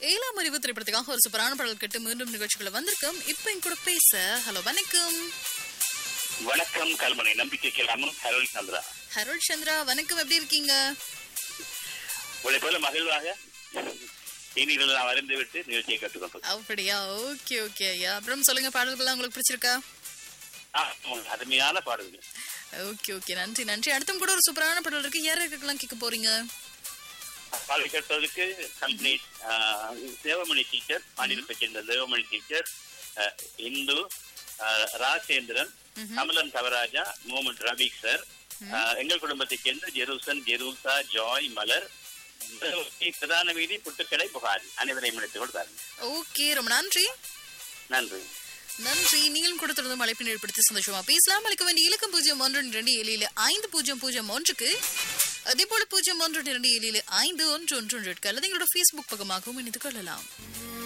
ஏழாம் அறிவு திரைப்படத்துக்காக ஒரு சூப்பரான பாடல் கேட்டு மீண்டும் நிகழ்ச்சிக்குள்ள வந்திருக்கோம் இப்ப என் கூட பேச ஹலோ வணக்கம் வணக்கம் கல்மனை நம்பிக்கை கிராமம் ஹரோல் சந்திரா ஹரோல் சந்திரா வணக்கம் எப்படி இருக்கீங்க உங்களை போல மகிழ்வாக இனிகள் நான் வரைந்து விட்டு நிகழ்ச்சியை கற்றுக்கொண்டோம் அப்படியா ஓகே ஓகே ஐயா அப்புறம் சொல்லுங்க பாடல்கள்லாம் உங்களுக்கு பிடிச்சிருக்கா அருமையான பாடல்கள் ஓகே ஓகே நன்றி நன்றி அடுத்தும் கூட ஒரு சூப்பரான பாடல் இருக்கு யார் யாருக்கெல்லாம் கேட்க போறீங்க பாடல் கேட்டதுக்கு கல்மனை தேவமணி டீச்சர் மாநிலத்தை சேர்ந்த தேவமணி டீச்சர் அஹ், இந்து அஹ், ராஜேந்திரன் கமலன் கவராஜா மோமன் ரபீக் சார் அஹ், எங்கள் குடும்பத்தை சேர்ந்த ஜெருசன் ஜெருசா ஜாய் மலர் பிரதான வீதி புட்டுக்கடை புகாரி அனைவரையும் எடுத்துக் கொடுத்தார்கள் ஓகே ரொம்ப நன்றி நன்றி நன்றி நீங்களும் கூட தொடர்ந்து அழைப்பினை ஏற்படுத்தி சந்தோஷமா பேசலாம் அளிக்க வேண்டிய இலக்கம் பூஜ்ஜியம் ஒன்று இரண்டு ஏழில் ஐந்து பூஜ்ஜியம் பூஜ்ஜியம் ஒன்றுக்கு அதே போல பூஜ்ஜியம் ஒன்று இரண்டு ஏழில் ஐந்து ஒன்று ஒன்று ஒன்று அல்லது எங்களோட ஃபேஸ்புக் பக்கமாகவும் இணைந்து கொள்ளலாம்